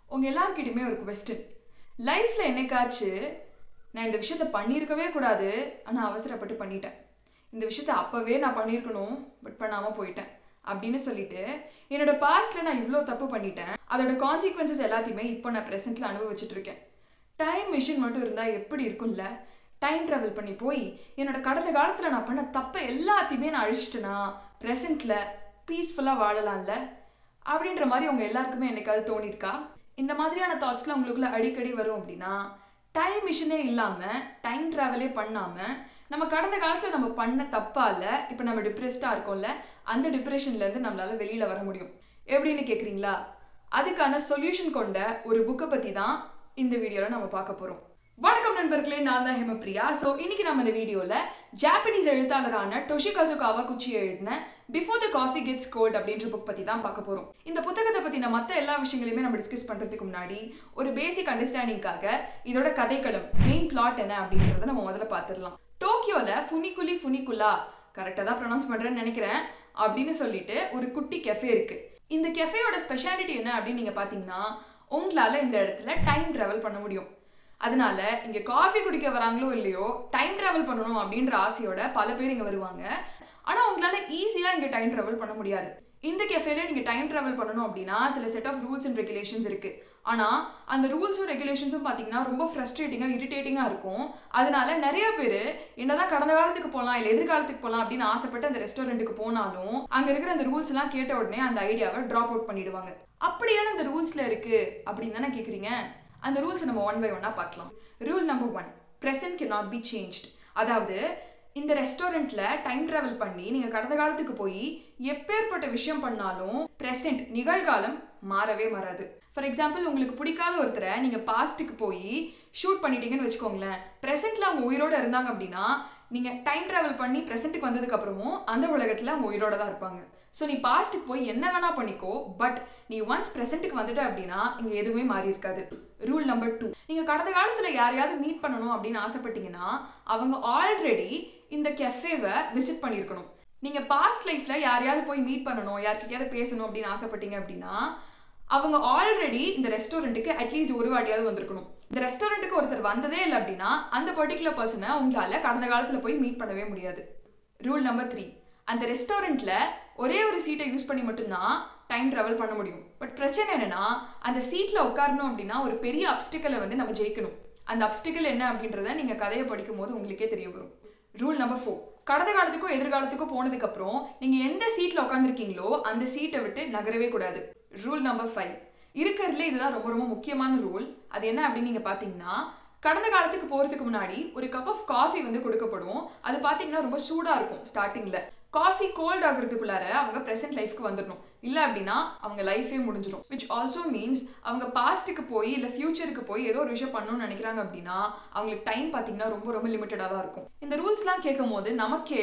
உங்கள் எல்லாருக்கிட்டையுமே ஒரு கொஸ்டின் லைஃப்பில் என்னைக்காச்சு நான் இந்த விஷயத்த பண்ணியிருக்கவே கூடாது ஆனால் அவசரப்பட்டு பண்ணிட்டேன் இந்த விஷயத்த அப்போவே நான் பண்ணியிருக்கணும் பட் பண்ணாமல் போயிட்டேன் அப்படின்னு சொல்லிட்டு என்னோட பாஸ்ட்ல நான் இவ்வளோ தப்பு பண்ணிட்டேன் அதோட கான்சிக்வன்சஸ் எல்லாத்தையுமே இப்போ நான் ப்ரெசென்ட்ல அனுபவிச்சுட்டு இருக்கேன் டைம் மிஷின் மட்டும் இருந்தால் எப்படி இருக்கும்ல டைம் ட்ராவல் பண்ணி போய் என்னோட கடந்த காலத்தில் நான் பண்ண தப்பை எல்லாத்தையுமே நான் அழிச்சிட்டேனா ப்ரெசென்ட்ல பீஸ்ஃபுல்லாக வாழலாம்ல அப்படின்ற மாதிரி உங்க எல்லாருக்குமே என்னைக்காவது தோணியிருக்கா இந்த மாதிரியான தாட்ஸ்லாம் உங்களுக்குள்ள அடிக்கடி வரும் அப்படின்னா டைம் மிஷினே இல்லாமல் டைம் ட்ராவலே பண்ணாமல் நம்ம கடந்த காலத்தில் நம்ம பண்ண தப்பால இப்போ நம்ம டிப்ரெஸ்டாக இருக்கோம்ல அந்த டிப்ரெஷன்லேருந்து நம்மளால வெளியில் வர முடியும் எப்படின்னு கேட்குறீங்களா அதுக்கான சொல்யூஷன் கொண்ட ஒரு புக்கை பற்றி தான் இந்த வீடியோவில் நம்ம பார்க்க போகிறோம் வணக்கம் நண்பர்களே நான் தான் ஹேமப்ரியா ஸோ இன்னைக்கு நம்ம இந்த வீடியோவில் ஜாப்பனீஸ் எழுத்தாளரான டொஷிகாசு காவாகுச்சி எழுதின before the coffee gets cold அப்படின்ற புக் பற்றி தான் பார்க்க போகிறோம் இந்த புத்தகத்தை பற்றின மற்ற எல்லா விஷயங்களையுமே நம்ம டிஸ்கஸ் பண்ணுறதுக்கு முன்னாடி ஒரு பேசிக் அண்டர்ஸ்டாண்டிங்காக இதோட கதைக்களம் மெயின் பிளாட் என்ன அப்படின்றத நம்ம முதல்ல பார்த்துடலாம் டோக்கியோவில் ஃபுனிகுலி ஃபுனிகுலா கரெக்டாக தான் ப்ரொனவுன்ஸ் பண்ணுறேன்னு நினைக்கிறேன் அப்படின்னு சொல்லிட்டு ஒரு குட்டி கெஃபே இருக்குது இந்த கெஃபேயோட ஸ்பெஷாலிட்டி என்ன அப்படின்னு நீங்கள் பார்த்தீங்கன்னா உங்களால் இந்த இடத்துல டைம் ட்ராவல் பண்ண முடியும் அதனால இங்க காஃபி குடிக்க வராங்களோ இல்லையோ டைம் டிராவல் பண்ணணும் அப்படின்ற ஆசையோட பல பேர் இங்க வருவாங்க ஆனா உங்களால ஈஸியா இங்க டைம் டிராவல் பண்ண முடியாது இந்த கெஃபேல நீங்க டைம் டிராவல் பண்ணணும் அப்படின்னா சில set of rules and regulations இருக்கு ஆனா அந்த ரூல்ஸும் ரெகுலேஷன்ஸும் பாத்தீங்கன்னா ரொம்ப ஃப்ரஸ்ட்ரேட்டிங்கா இரிட்டேட்டிங்கா இருக்கும் அதனால நிறைய பேர் என்னதான் கடந்த காலத்துக்கு போகலாம் இல்ல எதிர்காலத்துக்கு போகலாம் அப்படின்னு ஆசைப்பட்டு அந்த ரெஸ்டாரண்ட்டுக்கு போனாலும் அங்க இருக்கிற அந்த ரூல்ஸ் எல்லாம் கேட்ட உடனே அந்த ஐடியாவை ட்ராப் அவுட் பண்ணிடுவாங்க அப்படியான அந்த ரூல்ஸ்ல இருக்கு அப்படின்னு தானே கேக்குறீங்க அந்த ரூல்ஸ் நம்ம ஒன் பை ஒன்னா பார்க்கலாம் rule number one present can not be changed அதாவது இந்த ரெஸ்டாரண்ட்ல டைம் டிராவல் பண்ணி நீங்க கடந்த காலத்துக்கு போய் எப்பேற்பட்ட விஷயம் பண்ணாலும் ப்ரெசென்ட் நிகழ்காலம் மாறவே மாறாது ஃபார் எக்ஸாம்பிள் உங்களுக்கு பிடிக்காத ஒருத்தரை நீங்க பாஸ்ட்டுக்கு போய் ஷூட் பண்ணிட்டீங்கன்னு வச்சுக்கோங்களேன் ப்ரெசென்ட்ல அவங்க உயிரோட இருந்தாங்க அப்படின்னா நீங்க டைம் டிராவல் பண்ணி ப்ரெசென்ட்டுக்கு வந்ததுக்கு அப்புறமும் அந்த உலகத்துல அவங்க உயிரோட தான் இருப்பாங்க ஸோ நீ பாஸ்ட்டுக்கு போய் என்ன வேணா பண்ணிக்கோ பட் நீ ஒன்ஸ் ப்ரெசென்ட்டுக்கு வந்துட்ட அப்படின்னா இங்க எதுவுமே மாறி இருக்காது ரூல் நம்பர் டூ நீங்க கடந்த காலத்துல யாரையாவது மீட் பண்ணணும் அப்படின்னு ஆசைப்பட்டீங்கன்னா அவங்க ஆல்ரெடி இந்த கெஃபேவை விசிட் பண்ணியிருக்கணும் நீங்க பாஸ்ட் லைஃப்ல யாரையாவது போய் மீட் பண்ணணும் யார்கிட்டயாவது பேசணும் அப்படின்னு ஆசைப்பட்டீங்க அப்படின்னா அவங்க ஆல்ரெடி இந்த ரெஸ்டாரண்ட்டுக்கு அட்லீஸ்ட் ஒரு வாட்டியாவது வந்திருக்கணும் இந்த ரெஸ்டாரண்ட்டுக்கு ஒருத்தர் வந்ததே இல்லை அப்படின்னா அந்த பர்டிகுலர் பர்சனை உங்களால கடந்த காலத்துல போய் மீட் பண்ணவே முடியாது ரூல் நம்பர் த்ரீ அந்த ரெஸ்டாரண்ட்ல ஒரே ஒரு சீட்டை யூஸ் பண்ணி மட்டும்தான் டைம் ட்ராவல் பண்ண முடியும் பட் பிரச்சனை என்னன்னா அந்த சீட்ல உட்காரணும் அப்படின்னா ஒரு பெரிய அப்டிக்கலை வந்து நம்ம ஜெயிக்கணும் அந்த அப்டிக்கல் என்ன அப்படின்றத நீங்க கதையை படிக்கும் போது உங்களுக்கே தெரிய வரும் ரூல் நம்பர் ஃபோர் கடந்த காலத்துக்கோ எதிர்காலத்துக்கோ போனதுக்கு அப்புறம் நீங்க எந்த சீட்ல உட்காந்துருக்கீங்களோ அந்த சீட்டை விட்டு நகரவே கூடாது ரூல் நம்பர் ஃபைவ் இருக்கிறதுல இதுதான் ரொம்ப ரொம்ப முக்கியமான ரூல் அது என்ன அப்படின்னு நீங்க பாத்தீங்கன்னா கடந்த காலத்துக்கு போறதுக்கு முன்னாடி ஒரு கப் ஆஃப் காஃபி வந்து கொடுக்கப்படும் அது பாத்தீங்கன்னா ரொம்ப சூடா இருக்கும் ஸ்டார்டிங்ல காஃபி கோல்ட் ஆகுறதுக்குள்ளார அவங்க ப்ரெசென்ட் லைஃப்க்கு வந்துடணும் இல்லை அப்படின்னா அவங்க லைஃபே முடிஞ்சிடும் விச் ஆல்சோ மீன்ஸ் அவங்க பாஸ்ட்டுக்கு போய் இல்லை ஃபியூச்சருக்கு போய் ஏதோ ஒரு விஷயம் பண்ணணும்னு நினைக்கிறாங்க அப்படின்னா அவங்களுக்கு டைம் பார்த்தீங்கன்னா ரொம்ப ரொம்ப லிமிட்டடாக தான் இருக்கும் இந்த ரூல்ஸ்லாம் கேட்கும் போது நமக்கே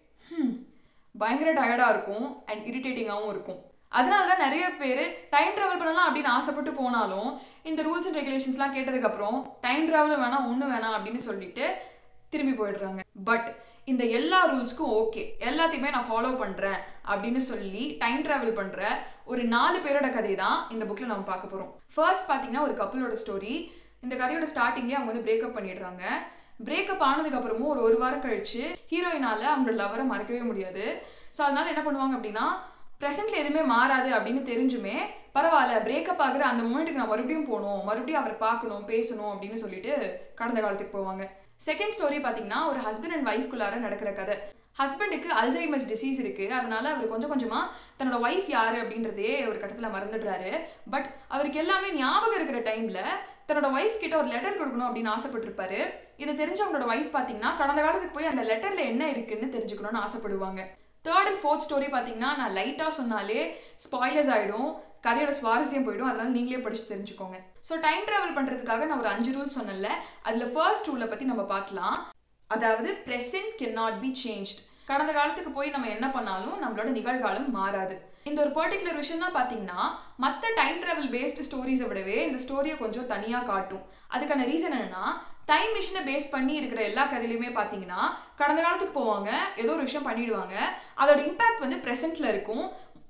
பயங்கர டயர்டாக இருக்கும் அண்ட் இரிட்டேட்டிங்காகவும் இருக்கும் அதனால தான் நிறைய பேர் டைம் ட்ராவல் பண்ணலாம் அப்படின்னு ஆசைப்பட்டு போனாலும் இந்த ரூல்ஸ் அண்ட் ரெகுலேஷன்ஸ்லாம் கேட்டதுக்கப்புறம் டைம் ட்ராவல் வேணாம் ஒன்றும் வேணாம் அப்படின்னு சொல்லிட்டு திரும்பி போயிடுறாங்க பட் இந்த எல்லா ரூல்ஸ்க்கும் ஓகே எல்லாத்தையுமே நான் ஃபாலோ பண்ணுறேன் அப்படின்னு சொல்லி டைம் ட்ராவல் பண்ணுற ஒரு நாலு பேரோட கதை தான் இந்த புக்கில் நம்ம பார்க்க போகிறோம் ஃபர்ஸ்ட் பார்த்தீங்கன்னா ஒரு கப்பலோட ஸ்டோரி இந்த கதையோட ஸ்டார்டிங்கே அவங்க வந்து பிரேக்கப் பண்ணிடுறாங்க பிரேக்கப் ஆனதுக்கு அப்புறமும் ஒரு ஒரு வாரம் கழிச்சு ஹீரோயினால அவங்களோட லவரை மறக்கவே முடியாது ஸோ அதனால என்ன பண்ணுவாங்க அப்படின்னா ப்ரெசென்ட்ல எதுவுமே மாறாது அப்படின்னு தெரிஞ்சுமே பரவாயில்ல பிரேக்கப் ஆகுற அந்த மூமெண்ட்டுக்கு நான் மறுபடியும் போகணும் மறுபடியும் அவரை பார்க்கணும் பேசணும் அப்படின்னு சொல்லிட்டு கடந்த காலத்துக்கு போவாங்க செகண்ட் ஸ்டோரி பார்த்தீங்கன்னா ஒரு ஹஸ்பண்ட் அண்ட் ஒய்ஃப்குள்ளார நடக்கிற கதை ஹஸ்பண்டுக்கு அல்சைமஸ் டிசீஸ் இருக்கு அதனால அவர் கொஞ்சம் கொஞ்சமா தன்னோட ஒய்ஃப் யாரு அப்படின்றதே ஒரு கட்டத்தில் மறந்துடுறாரு பட் அவருக்கு எல்லாமே ஞாபகம் இருக்கிற டைம்ல தன்னோட ஒய்ஃப் கிட்ட ஒரு லெட்டர் கொடுக்கணும் அப்படின்னு ஆசைப்பட்டிருப்பாரு இதை தெரிஞ்ச அவங்களோட ஒய்ஃப் பார்த்தீங்கன்னா கடந்த காலத்துக்கு போய் அந்த லெட்டர்ல என்ன இருக்குன்னு தெரிஞ்சுக்கணும்னு ஆசைப்படுவாங்க தேர்ட் அண்ட் ஃபோர்த் ஸ்டோரி பார்த்தீங்கன்னா நான் லைட்டாக சொன்னாலே ஸ்பாய்லர்ஸ் ஆகிடும் கதையோட சுவாரஸ்யம் போயிடும் அதனால நீங்களே படிச்சு தெரிஞ்சுக்கோங்க ஸோ டைம் ட்ராவல் பண்ணுறதுக்காக நான் ஒரு அஞ்சு ரூல் சொன்னேன்ல அதில் ஃபர்ஸ்ட் ரூலை பற்றி நம்ம பார்க்கலாம் அதாவது present can not be changed கடந்த காலத்துக்கு போய் நம்ம என்ன பண்ணாலும் நம்மளோட நிகழ்காலம் மாறாது இந்த ஒரு பர்டிகுலர் விஷயம் தான் பார்த்தீங்கன்னா மற்ற டைம் ட்ராவல் பேஸ்டு ஸ்டோரிஸை விடவே இந்த ஸ்டோரியை கொஞ்சம் தனியாக காட்டும் அதுக்கான ரீசன் என்னன்னா டைம் மிஷினை பேஸ் பண்ணி இருக்கிற எல்லா கதையிலுமே பார்த்தீங்கன்னா கடந்த காலத்துக்கு போவாங்க ஏதோ ஒரு விஷயம் பண்ணிடுவாங்க அதோட இம்பாக்ட் வந்து ப்ரெசென்ட்ல இருக்கும்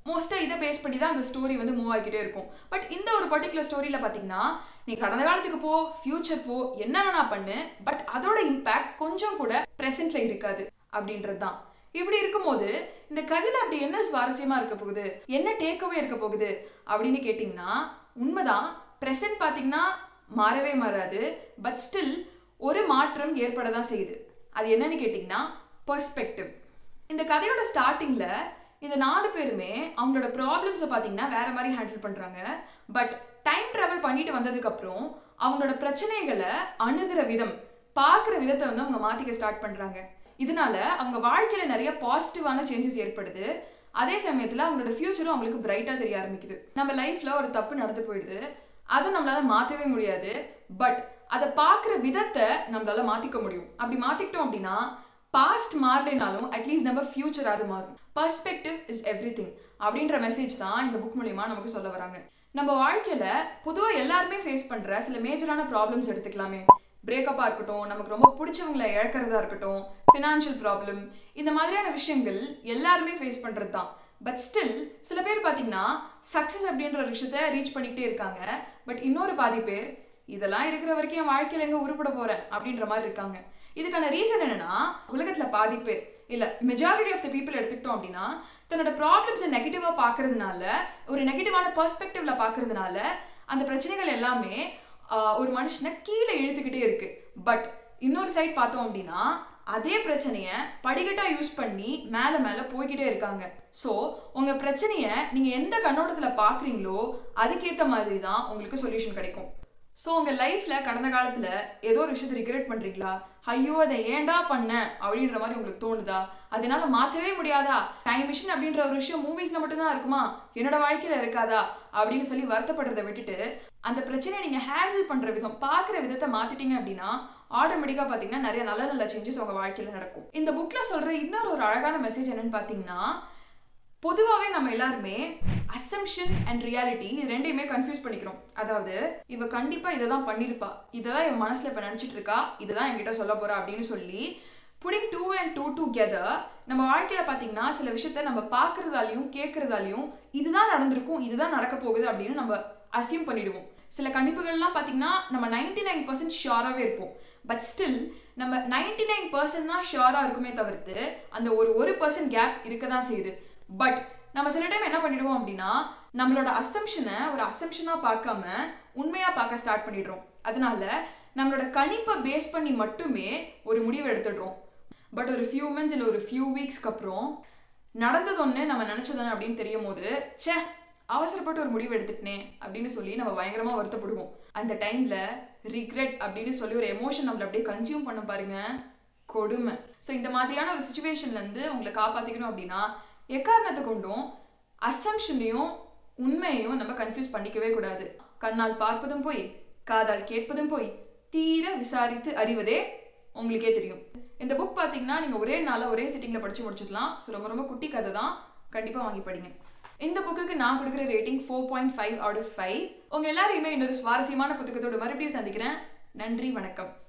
மோஸ்ட்டாக இதை பேஸ் பண்ணி தான் அந்த ஸ்டோரி வந்து மூவ் ஆகிக்கிட்டே இருக்கும் பட் இந்த ஒரு பர்டிகுலர் ஸ்டோரியில் பார்த்தீங்கன்னா நீ கடந்த காலத்துக்கு போ ஃபியூச்சர் போ என்ன வேணா பண்ணு பட் அதோட இம்பேக்ட் கொஞ்சம் கூட ப்ரெசென்ட்ல இருக்காது அப்படின்றது தான் இப்படி இருக்கும்போது இந்த கதையில அப்படி என்ன சுவாரஸ்யமா இருக்க போகுது என்ன டேக்அவே இருக்க போகுது அப்படின்னு கேட்டிங்கன்னா உண்மைதான் ப்ரெசென்ட் பார்த்தீங்கன்னா மாறவே மாறாது பட் ஸ்டில் ஒரு மாற்றம் ஏற்பட தான் செய்யுது அது என்னன்னு கேட்டிங்கன்னா பர்ஸ்பெக்டிவ் இந்த கதையோட ஸ்டார்டிங்கில் இந்த நாலு பேருமே அவங்களோட ப்ராப்ளம்ஸை பார்த்தீங்கன்னா வேற மாதிரி ஹேண்டில் பண்ணுறாங்க பட் டைம் ட்ராவல் பண்ணிட்டு வந்ததுக்கப்புறம் அவங்களோட பிரச்சனைகளை அணுகிற விதம் பார்க்குற விதத்தை வந்து அவங்க மாற்றிக்க ஸ்டார்ட் பண்ணுறாங்க இதனால அவங்க வாழ்க்கையில் நிறைய பாசிட்டிவான சேஞ்சஸ் ஏற்படுது அதே சமயத்தில் அவங்களோட ஃபியூச்சரும் அவங்களுக்கு பிரைட்டாக தெரிய ஆரம்பிக்குது நம்ம லைஃப்பில் ஒரு தப்பு நடந்து போயிடுது அதை நம்மளால மாற்றவே முடியாது பட் அதை பார்க்குற விதத்தை நம்மளால மாற்றிக்க முடியும் அப்படி மாற்றிக்கிட்டோம் அப்படின்னா பாஸ்ட் மாறலைனாலும் அட்லீஸ்ட் நம்ம ஃபியூச்சர் அது மாறும் பர்ஸ்பெக்டிவ் இஸ் எவ்ரி திங் அப்படின்ற மெசேஜ் தான் இந்த புக் மூலியமா நமக்கு சொல்ல வராங்க நம்ம வாழ்க்கையில பொதுவாக எல்லாருமே ஃபேஸ் பண்ற சில மேஜரான ப்ராப்ளம்ஸ் எடுத்துக்கலாமே பிரேக்கப்பாக இருக்கட்டும் நமக்கு ரொம்ப பிடிச்சவங்களை இழக்கிறதா இருக்கட்டும் ஃபினான்ஷியல் ப்ராப்ளம் இந்த மாதிரியான விஷயங்கள் எல்லாருமே ஃபேஸ் பண்ணுறது தான் பட் ஸ்டில் சில பேர் பார்த்தீங்கன்னா சக்ஸஸ் அப்படின்ற ஒரு விஷயத்த ரீச் பண்ணிக்கிட்டே இருக்காங்க பட் இன்னொரு பாதி பேர் இதெல்லாம் இருக்கிற வரைக்கும் என் வாழ்க்கையில் எங்கே உருப்பட போகிறேன் அப்படின்ற மாதிரி இருக்காங்க இதுக்கான ரீசன் என்னன்னா உலகத்தில் பாதி பேர் இல்லை மெஜாரிட்டி ஆஃப் த பீப்புள் எடுத்துக்கிட்டோம் அப்படின்னா தன்னோட ப்ராப்ளம்ஸை நெகட்டிவாக பார்க்கறதுனால ஒரு நெகட்டிவான பர்ஸ்பெக்டிவ்ல பார்க்கறதுனால அந்த பிரச்சனைகள் எல்லாமே ஆஹ், ஒரு மனுஷனை கீழே இழுத்துக்கிட்டே இருக்கு பட் இன்னொரு சைட் பார்த்தோம் அப்படின்னா அதே பிரச்சனையை படிக்கட்டா யூஸ் பண்ணி மேலே மேலே போய்கிட்டே இருக்காங்க ஸோ உங்கள் பிரச்சனையை நீங்கள் எந்த கண்ணோட்டத்தில் பார்க்குறீங்களோ அதுக்கேற்ற மாதிரி தான் உங்களுக்கு சொல்யூஷன் கிடைக்கும் ஸோ உங்கள் லைஃப்பில் கடந்த காலத்தில் ஏதோ ஒரு விஷயத்தை ரிக்ரெட் பண்ணுறீங்களா ஐயோ அதை ஏன்டா பண்ணேன் அப்படின்ற மாதிரி உங்களுக்கு தோணுதா அதனால மாற்றவே முடியாதா டைம் மிஷின் அப்படின்ற ஒரு விஷயம் மூவிஸில் மட்டும்தான் இருக்குமா என்னோட வாழ்க்கையில் இருக்காதா அப்படின்னு சொல்லி வருத்தப்படுறதை விட்டுட்டு அந்த பிரச்சனையை நீங்கள் ஹேண்டில் பண்ணுற விதம் பார்க்குற விதத்தை மாற்றிட்டீங்க அப்படின்னா ஆட்டோமேட்டிக்காக பார்த்தீங்கன்னா நிறைய நல்ல நல்ல சேஞ்சஸ் உங்கள் வாழ்க்கையில் நடக்கும் இந்த புக்கில் சொல்கிற இன்னொரு ஒரு அழகான மெசேஜ் என்னன்னு பார்த்தீங்கன்னா பொதுவாகவே நம்ம எல்லாருமே அசம்ஷன் அண்ட் ரியாலிட்டி இது ரெண்டையுமே கன்ஃபியூஸ் பண்ணிக்கிறோம் அதாவது இவ கண்டிப்பா இதை தான் பண்ணியிருப்பா இதை தான் இவன் மனசுல இப்ப நினைச்சிட்டு இருக்கா இதை தான் என்கிட்ட சொல்ல போறா அப்படின்னு சொல்லி putting two and two together நம்ம வாழ்க்கையில பாத்தீங்கன்னா சில விஷயத்த நம்ம பார்க்கறதாலையும் கேட்கறதாலையும் இதுதான் நடந்திருக்கும் இதுதான் நடக்க போகுது அப்படின்னு நம்ம அசியூம் பண்ணிடுவோம் சில கணிப்புகள்லாம் பார்த்தீங்கன்னா நம்ம நைன்டி நைன் பர்சன்ட் ஷியோராகவே இருப்போம் பட் ஸ்டில் நம்ம நைன்டி நைன் பர்சன்ட் தான் ஷியோராக இருக்குமே தவிர்த்து அந்த ஒரு ஒரு பர்சன்ட் கேப் இருக்க தான் செய்யுது பட் நம்ம சில டைம் என்ன பண்ணிடுவோம் அப்படின்னா நம்மளோட அசம்ஷனை ஒரு அசம்ஷனாக பார்க்காம உண்மையாக பார்க்க ஸ்டார்ட் பண்ணிடுறோம் அதனால நம்மளோட கணிப்பை பேஸ் பண்ணி மட்டுமே ஒரு முடிவு எடுத்துடுறோம் பட் ஒரு ஃபியூ மந்த்ஸ் இல்லை ஒரு ஃபியூ வீக்ஸ்க்கு அப்புறம் நடந்தது ஒன்று நம்ம நினச்சது அப்படின்னு தெரியும் போது ச்சே அவசரப்பட்டு ஒரு முடிவு எடுத்துட்டனே அப்படின்னு சொல்லி நம்ம பயங்கரமாக வருத்தப்படுவோம் அந்த டைமில் ரிக்ரெட் அப்படின்னு சொல்லி ஒரு எமோஷன் நம்மளை அப்படியே கன்சியூம் பண்ண பாருங்க கொடுமை ஸோ இந்த மாதிரியான ஒரு சுச்சுவேஷன்லேருந்து உங்களை காப்பாற்றிக்கணும் அப்படின்னா எக்காரணத்தை கொண்டும் அசம்ஷனையும் உண்மையையும் நம்ம கன்ஃபியூஸ் பண்ணிக்கவே கூடாது கண்ணால் பார்ப்பதும் போய் காதால் கேட்பதும் போய் தீர விசாரித்து அறிவதே உங்களுக்கே தெரியும் இந்த புக் பார்த்தீங்கன்னா நீங்கள் ஒரே நாளில் ஒரே சிட்டிங்கில் படித்து முடிச்சுக்கலாம் ஸோ ரொம்ப ரொம்ப குட்டி கதை தான் கண்டிப்பாக வாங்கி படிங்க இந்த புக்குக்கு நான் கொடுக்குற rating four point five out of five உங்கள் எல்லாரையுமே இன்னொரு சுவாரஸ்யமான புத்தகத்தோட மறுபடியும் சந்திக்கிறேன் நன்றி வணக்கம்